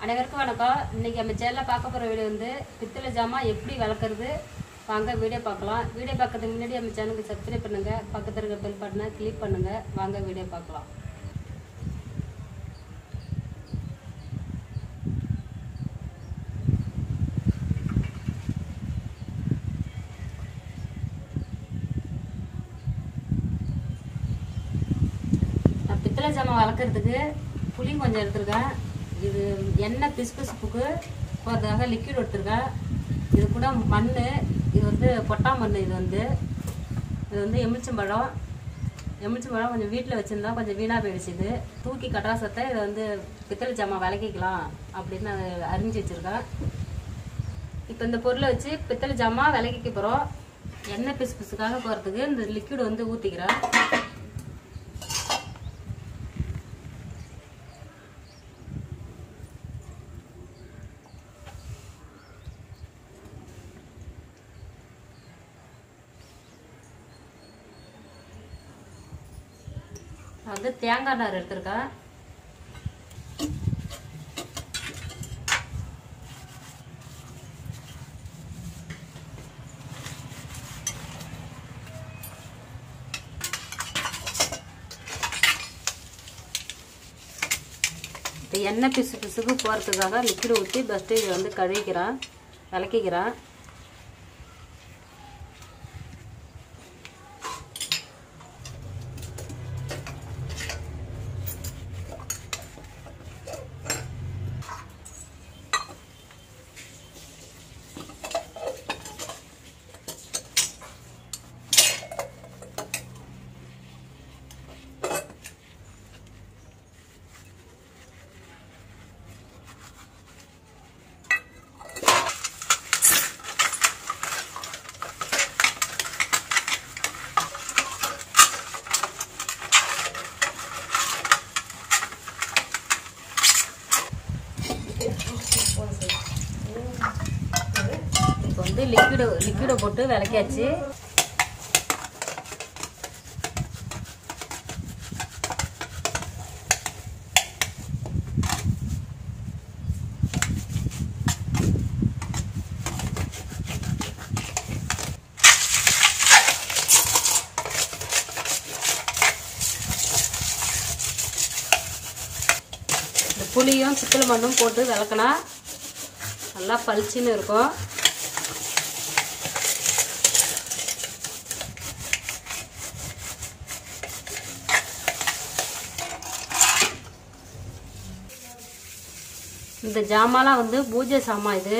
அனைவருக்கும் வணக்கம் இன்னைக்கு நம்ம சேனலில் பார்க்க போகிற வீடியோ வந்து பித்தளை ஜாமான் எப்படி வளர்க்குறது வாங்க வீடியோ பார்க்கலாம் வீடியோ பார்க்கறதுக்கு முன்னாடி நம்ம சேனலுக்கு சப்ஸ்கிரைப் பண்ணுங்க பக்கத்தில் இருக்க பெல் பட்டனை கிளிக் பண்ணுங்க வாங்க வீடியோ பார்க்கலாம் நான் பித்தளை ஜாமான் வளர்க்குறதுக்கு புளி கொஞ்சம் எடுத்திருக்கேன் இது எண்ணெய் பிசுபிசுப்புக்கு போகிறதுக்காக லிக்விட் எடுத்திருக்கேன் இது கூட மண் இது வந்து பொட்டா மண் இது வந்து இது வந்து எலுமிச்சம்பழம் எலுமிச்சம்பழம் கொஞ்சம் வீட்டில் வச்சுருந்தா கொஞ்சம் வீணாக போயிடுச்சு இது தூக்கி கட்டாசத்தை இதை வந்து பித்தளை ஜாமான் விளக்கிக்கலாம் அப்படின்னு நான் அரிஞ்சு வச்சுருக்கேன் இப்போ இந்த பொருளை வச்சு பித்தளை ஜாமான் விளக்கிக்க போகிறோம் எண்ணெய் பிசு பிசுக்காக போகிறதுக்கு இந்த லிக்விட் வந்து ஊற்றிக்கிறேன் நான் வந்து தேங்காய் நார் எடுத்திருக்கேன் இந்த எண்ணெய் பிசு பிசுக்கு போகிறதுக்காக லிக்விட் ஊற்றி ஃபஸ்ட்டு இதை வந்து கழுவிக்கிறேன் விளக்கிக்கிறேன் இப்போ வந்து லிக்விடு லிக்விடை போட்டு விளக்கியாச்சு இந்த புளியும் சிக்கல் மண்ணும் போட்டு விளக்குனா நல்லா பளிச்சுன்னு இருக்கும் இந்த ஜாமான்லாம் வந்து பூஜை சாமான் இது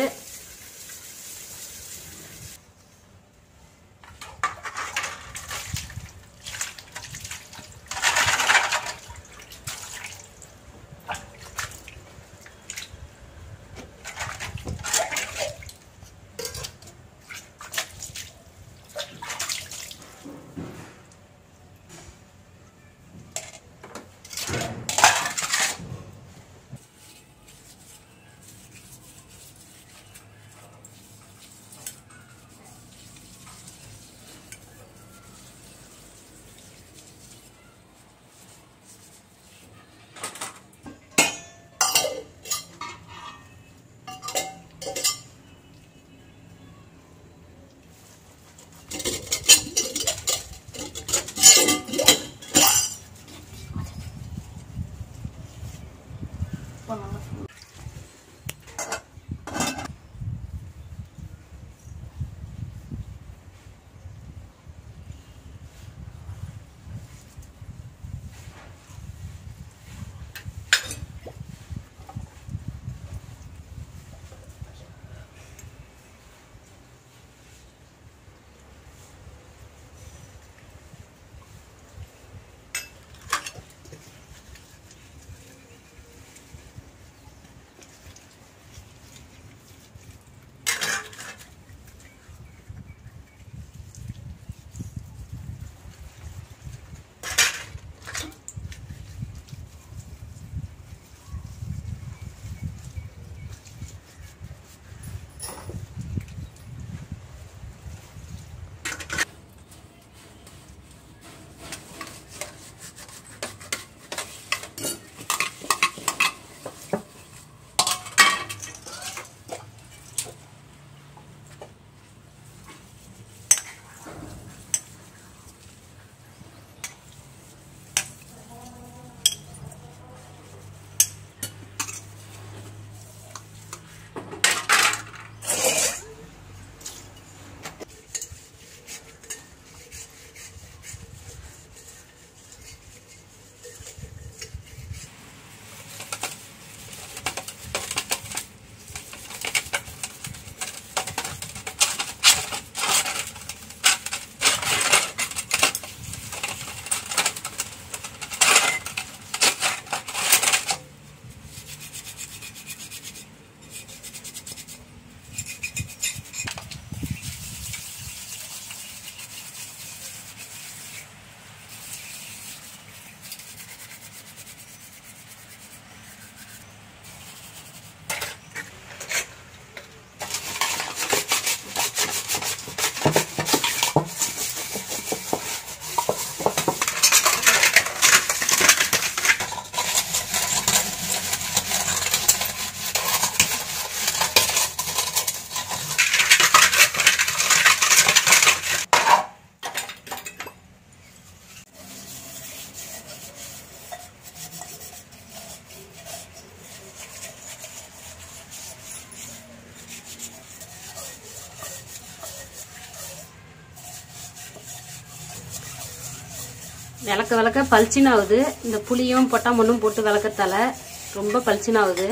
விளக்க விளக்க பளிச்சுன்னு ஆகுது இந்த புளியும் பொட்டாமண்ணும் போட்டு விளக்கறதால ரொம்ப பளிச்சுன்னு ஆகுது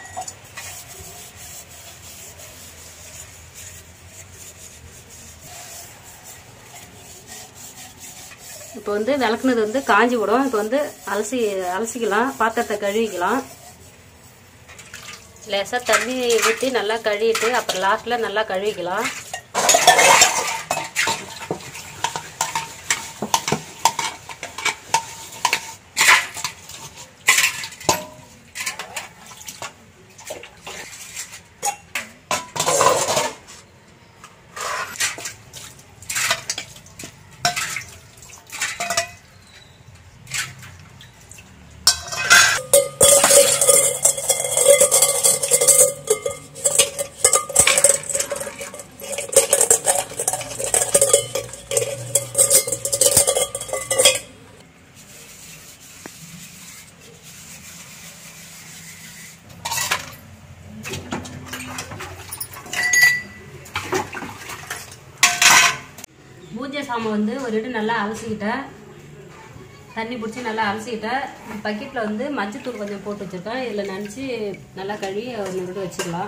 இப்போ வந்து விளக்குனது வந்து காஞ்சி விடும் இப்போ வந்து அலசி அலசிக்கலாம் பாத்திரத்தை கழுவிக்கலாம் லேசாக தண்ணி ஊற்றி நல்லா கழுவிட்டு அப்புறம் லாஸ்ட்டில் நல்லா கழுவிக்கலாம் பூஜை சாமான் வந்து ஒரு இடு நல்லா அலசிக்கிட்டேன் தண்ணி பிடிச்சி நல்லா அலசிக்கிட்டேன் பக்கெட்டில் வந்து மஞ்சத்தூள் கொஞ்சம் போட்டு வச்சுருக்கேன் இதில் நினச்சி நல்லா கழுவி ஒரு இடு வச்சுக்கலாம்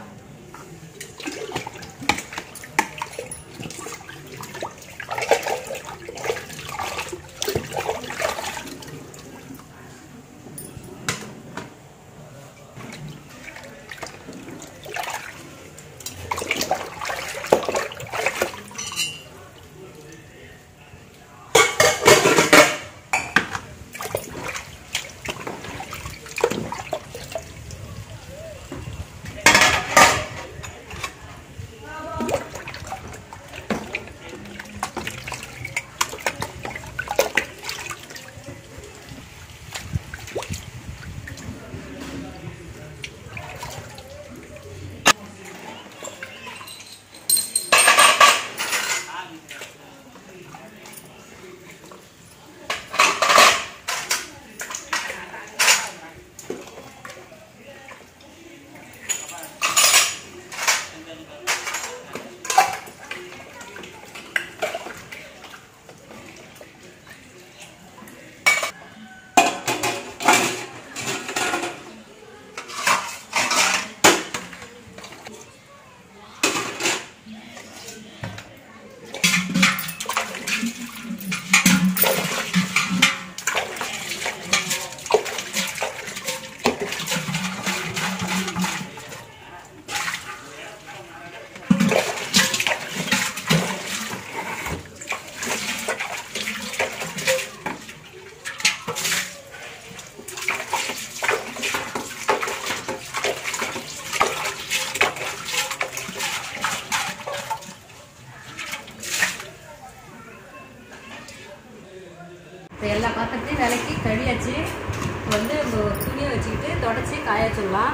இப்போ எல்லா பாத்திரத்தையும் விலக்கி கழுவியாச்சு இப்போ வந்து நம்ம ஒரு துணியை வச்சுக்கிட்டு தொடச்சி காய வச்சிடலாம்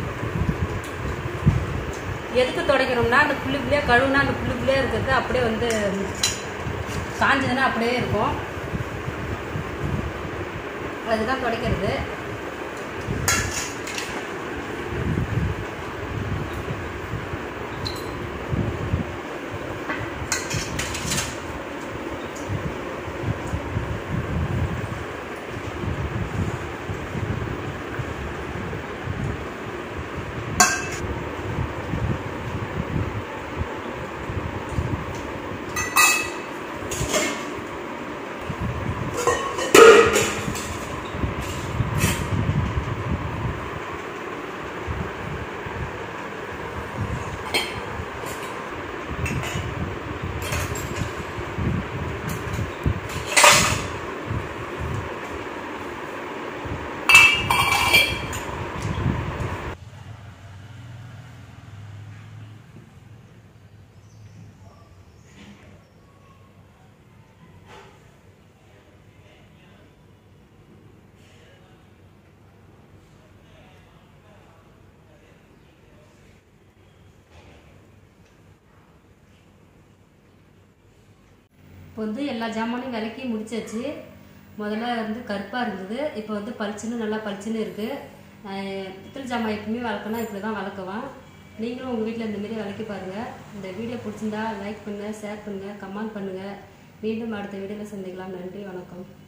எதுக்கு துடைக்கிறோம்னா அந்த புள்ளி புள்ளியாக கழுவுனா அந்த புள்ளி புள்ளியாக இருக்கிறது அப்படியே வந்து காஞ்சதுன்னா அப்படியே இருக்கும் அதுதான் துடைக்கிறது இப்போ வந்து எல்லா ஜாமானையும் விலக்கி முடிச்சாச்சு முதல்ல வந்து கருப்பாக இருந்தது இப்போ வந்து பளிச்சுன்னு நல்லா பளிச்சுன்னு இருக்குது பித்தளை ஜாமான் எப்பவுமே வளர்க்கணும் இப்படி தான் வளர்க்குவேன் நீங்களும் உங்கள் வீட்டில் இந்த மாதிரி விளக்கி பாருங்கள் இந்த வீடியோ பிடிச்சிருந்தா லைக் பண்ணுங்கள் ஷேர் பண்ணுங்கள் கமெண்ட் பண்ணுங்கள் மீண்டும் அடுத்த வீடியோவில் சந்திக்கலாம் நன்றி வணக்கம்